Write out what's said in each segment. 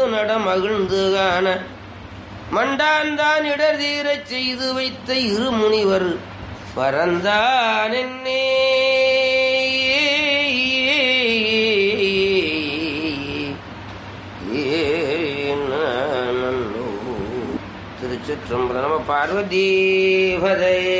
நட மகிழ்ந்து காண மண்டான்தான் இடர் தீரச் செய்து வைத்த இரு முனிவர் பரந்தான் என்னே திருச்சிற்றம்பலம் நம பார்வதீபதையே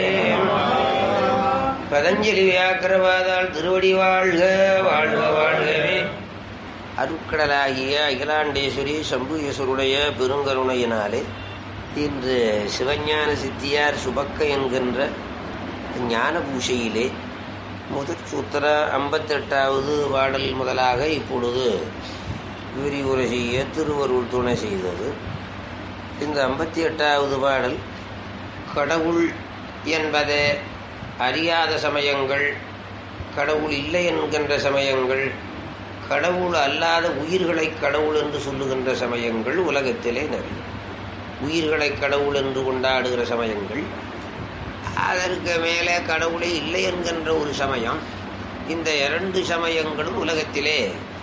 பதஞ்சலி வியாக்கிரவாதால் திருவடி வாழ்க வாழ்க வாழ்கவே அருட்கடலாகிய அகிலாண்டேஸ்வரி சம்புயேஸ்வருடைய பெருங்கருணையினாலே இன்று சிவஞான சித்தியார் சுபக்க என்கின்ற ஞான பூஷையிலே முதற் சூத்திர ஐம்பத்தெட்டாவது பாடல் முதலாக இப்பொழுது விரிவுரை செய்ய திருவருள் துணை செய்தது இந்த ஐம்பத்தி எட்டாவது பாடல் கடவுள் என்பதை அறியாத சமயங்கள் கடவுள் இல்லை என்கின்ற சமயங்கள் கடவுள் அல்லாத உயிர்களை கடவுள் என்று சொல்லுகின்ற சமயங்கள் உலகத்திலே நிறைய உயிர்களை கடவுள் என்று கொண்டாடுகிற சமயங்கள் அதற்கு மேலே கடவுளே இல்லை என்கின்ற ஒரு சமயம் இந்த இரண்டு சமயங்களும் உலகத்திலே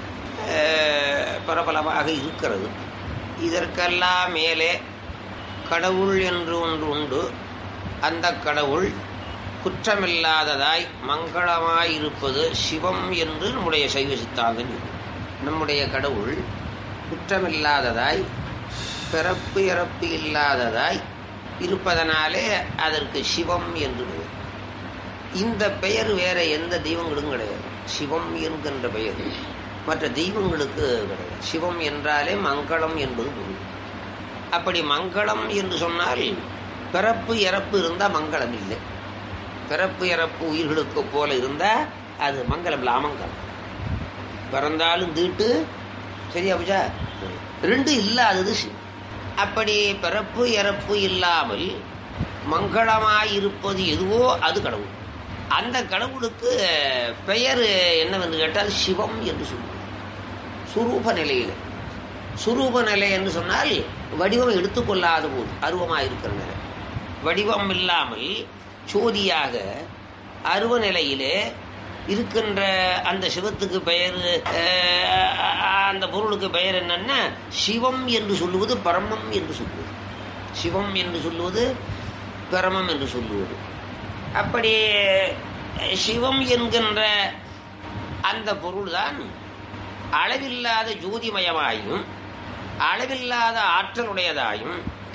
அஹ், பிரபலமாக இருக்கிறது இதற்கெல்லாம் மேலே கடவுள் என்று ஒன்று உண்டு அந்த கடவுள் குற்றமில்லாததாய் மங்களமாய் இருப்பது சிவம் என்று நம்முடைய சைவ சித்தாந்தம் சொல்லும். நம்முடைய கடவுள் குற்றமில்லாததாய் பிறப்பு இறப்பு இல்லாததாய் இருப்பதனாலே அதற்கு சிவம் என்று பெயர் இந்த பெயர் வேற எந்த தெய்வங்களுக்கும் கிடையாது சிவம் என்கின்ற பெயர் மற்ற தெய்வங்களுக்கு கிடையாது சிவம் என்றாலே மங்களம் என்பது பொருள் அப்படி மங்களம் என்று சொன்னால் பிறப்பு இறப்பு இருந்தால் மங்களம் இல்லை பிறப்பு இறப்பு உயிர்களுக்கு போல இருந்தால் அது மங்களம் இல்லை அமங்கலம் பிறந்தாலும் தீட்டு சரியா புஜா ரெண்டு இல்லாதது சிவம் அப்படி பிறப்பு இறப்பு இல்லாமல் மங்களமாயிருப்பது எதுவோ அது கடவுள் அந்த கடவுளுக்கு பெயர் என்னவென்று கேட்டால் சிவம் என்று சொல்லுவோம் சுரூப நிலையில் சுரூப நிலை என்று சொன்னால் வடிவம் எடுத்துக்கொள்ளாத போது அருவமாக இருக்கிற நிலை வடிவம் இல்லாமல் சோதியாக அருவ நிலையிலே இருக்கின்ற அந்த சிவத்துக்கு பெயர் அஹ், அந்த பொருளுக்கு பெயர் என்னன்னா சிவம் என்று சொல்லுவது பரமம் என்று சொல்லுவது சிவம் என்று சொல்லுவது பரமம் என்று சொல்லுவது அப்படி அஹ், சிவம் என்கின்ற அந்த பொருள்தான் அளவில்லாத ஜோதிமயமாயும் அளவில்லாத ஆற்றலுடையதாயும்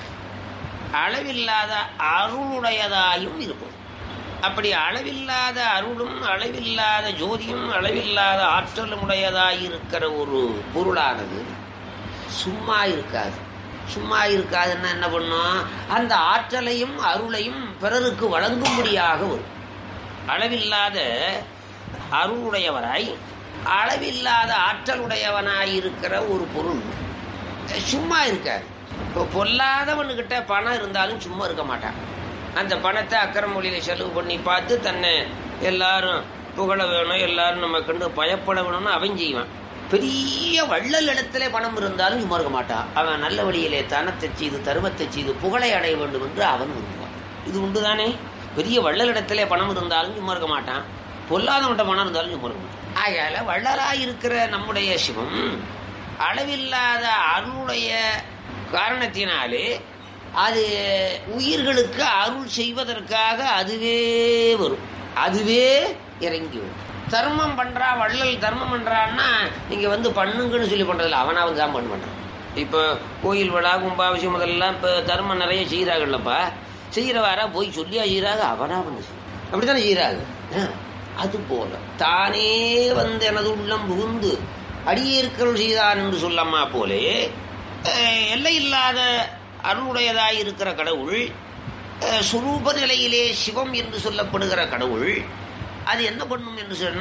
அளவில்லாத அருளுடையதாயும் இருக்கும் அப்படி அளவில்லாத அருளும் அளவில்லாத ஜோதியும் அளவில்லாத ஆற்றலும் உடையதாய் இருக்கிற ஒரு பொருளானது சும்மா இருக்காது சும்மா இருக்காதுன்னா என்ன பண்ணும் அந்த ஆற்றலையும் அருளையும் பிறருக்கு வழங்கும்படியாக வரும் அளவில்லாத அருளுடையவராய் அளவில்லாத ஆற்றலுடையவனாய் இருக்கிற ஒரு பொருள் சும்மா இருக்காது இப்போ பொல்லாதவனுக்கிட்ட பணம் இருந்தாலும் சும்மா இருக்க மாட்டான் அந்த பணத்தை அக்கறை மொழியில செலவு பண்ணி பார்த்து தன்னை எல்லாரும் புகழ வேணும் எல்லாரும் நம்ம கண்டு பயப்பட வேணும்னு அவன் செய்வான் பெரிய வள்ளல் இடத்துல பணம் இருந்தாலும் சும்மா இருக்க மாட்டான் அவன் நல்ல வழியிலே தனத்தை செய்து தருமத்தை செய்து புகழை அடைய வேண்டும் என்று அவன் விரும்புவான் இது உண்டுதானே பெரிய வள்ளல் இடத்துல பணம் இருந்தாலும் சும்மா இருக்க மாட்டான் பொல்லாதவன்கிட்ட பணம் இருந்தாலும் சும்மா இருக்க மாட்டான் ஆகையால வள்ளலாய் இருக்கிற நம்முடைய சிவம் அளவில்லாத அருளுடைய காரணத்தினாலே அது உயிர்களுக்கு அருள் செய்வதற்காக அதுவே வரும் அதுவே இறங்கி வரும் தர்மம் பண்றா வள்ளல் தர்மம் பண்றான்னா நீங்க வந்து பண்ணுங்கன்னு சொல்லி பண்றதில்ல அவனா வந்து தான் பண்ண பண்றான் இப்போ கோயில் விழா கும்பாபிஷேகம் முதல்லாம் இப்போ தர்மம் நிறைய செய்கிறாங்கல்லப்பா செய்கிறவாரா போய் சொல்லியா செய்கிறாங்க அவனா பண்ண அப்படித்தானே செய்கிறாங்க அது போல தானே வந்து எனது உள்ளம் புகுந்து அடியேற்கள் செய்தான் என்று சொல்லம்மா போலே அஹ், எல்லையில்லாத அருளுடையதாய் இருக்கிற கடவுள் அஹ், சுரூப நிலையிலே சிவம் என்று சொல்லப்படுகிற கடவுள் அது என்ன பண்ணும் என்று சொன்னால்